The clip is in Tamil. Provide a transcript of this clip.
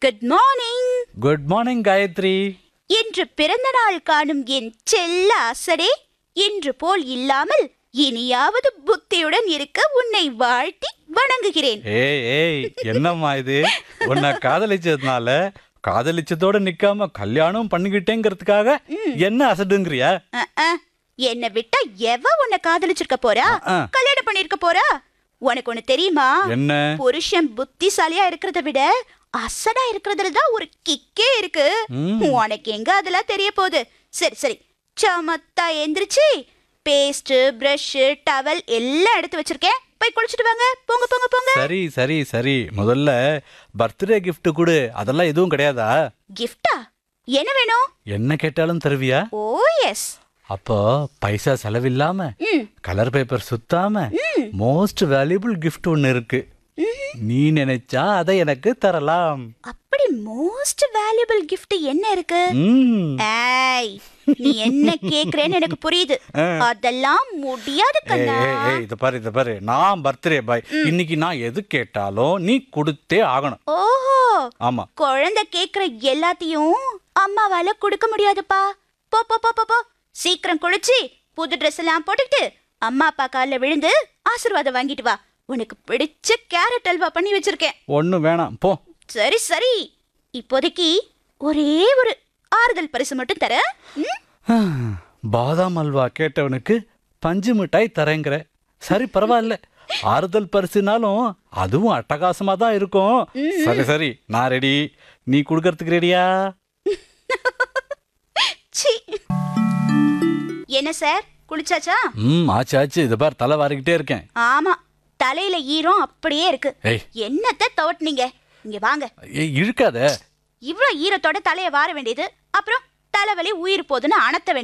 Good morning good morning Gayathri இன்று பிறந்த நாள் காணும் என் செல்ல அசடே இன்று போல் இல்லாமல் இனியாவது புத்தியுடன் இருக்க உன்னை வாழ்த்தி வணங்குகிறேன் ஏய் ஏய் என்னம்மா இது உன்னை காதலிச்சதுனால காதலிச்சதோட நிக்காம கல்யாணம் பண்ணிக்கிட்டேங்கிறதுக்காக என்ன அசடுங்கிறியா அஹ், அஹ். என்னை விட்டா எவ உன்னை காதலிச்சிருக்க போறா அஹ். கல்யாணம் பண்ணிருக்க போறா உனக்கு ஒண்ணு தெரியுமா என்ன புருஷன் புத்திசாலியா இருக்கிறத விட அசடா இருக்கிறதுல தான் ஒரு கிக்கே இருக்கு ம். உனக்கு எங்க அதெல்லாம் தெரிய போகுது சரி சரி சமத்தா எந்திரிச்சு பேஸ்ட் பிரஷ் டவல் எல்லாம் எடுத்து வச்சிருக்கேன் போய் குளிச்சுட்டு வாங்க போங்க போங்க போங்க சரி சரி சரி முதல்ல பர்த்டே gift கொடு அதெல்லாம் எதுவும் கிடையாதா கிஃப்டா என்ன வேணும் என்ன கேட்டாலும் தருவியா ஓ எஸ் அப்போ பைசா செலவில்லாம ம் கலர் பேப்பர் சுத்தாம மோஸ்ட் வேல்யூபிள் gift ஒன்னு இருக்கு நீ நினைச்சா அதை எனக்கு தரலாம் அப்படி மோஸ்ட் வேல்யூபிள் gift என்ன இருக்கு ம் ஏய் நீ என்ன கேக்குறேன்னு எனக்கு புரியுது அதெல்லாம் முடியாது ஏய், கண்ணா ஏய், ஏய், இத பாரு இத பாரு நான் பர்த்டே பாய் இன்னைக்கு நான் எது கேட்டாலும் நீ கொடுத்தே ஆகணும் ஓஹோ ஆமா குழந்தை கேக்குற எல்லாத்தையும் அம்மாவால கொடுக்க முடியாதுப்பா போ போ போ போ போ சீக்கிரம் குளிச்சு புது ட்ரெஸ் எல்லாம் போட்டுக்கிட்டு அம்மா அப்பா காலில் விழுந்து ஆசீர்வாதம் வாங்கிட்டு வா உனக்கு பிடிச்ச கேரட் அல்வா பண்ணி வச்சிருக்கேன் ஒன்றும் வேணாம் போ சரி சரி இப்போதைக்கு ஒரே ஒரு ஆறுதல் பரிசு மட்டும் தர பாதாம் அல்வா கேட்டவனுக்கு பஞ்சு மிட்டாய் தரேங்கிற சரி பரவாயில்ல ஆறுதல் பரிசுனாலும் அதுவும் அட்டகாசமா தான் இருக்கும் சரி சரி நான் ரெடி நீ கொடுக்கறதுக்கு ரெடியா சி என்ன சார் குளிச்சாச்சா ம் ஆச்சு ஆச்சு இது பார் தலை வாரிக்கிட்டே இருக்கேன் ஆமா தலையில ஈரம் அப்படியே இருக்கு ஏய் என்னத்த தவட்டுனீங்க இங்க வாங்க ஏய் இழுக்காத இவ்ளோ ஈரத்தோட தலைய வார வேண்டியது அப்புறம் தலைவலி உயிர் போதுன்னு அணத்த வேண்டியது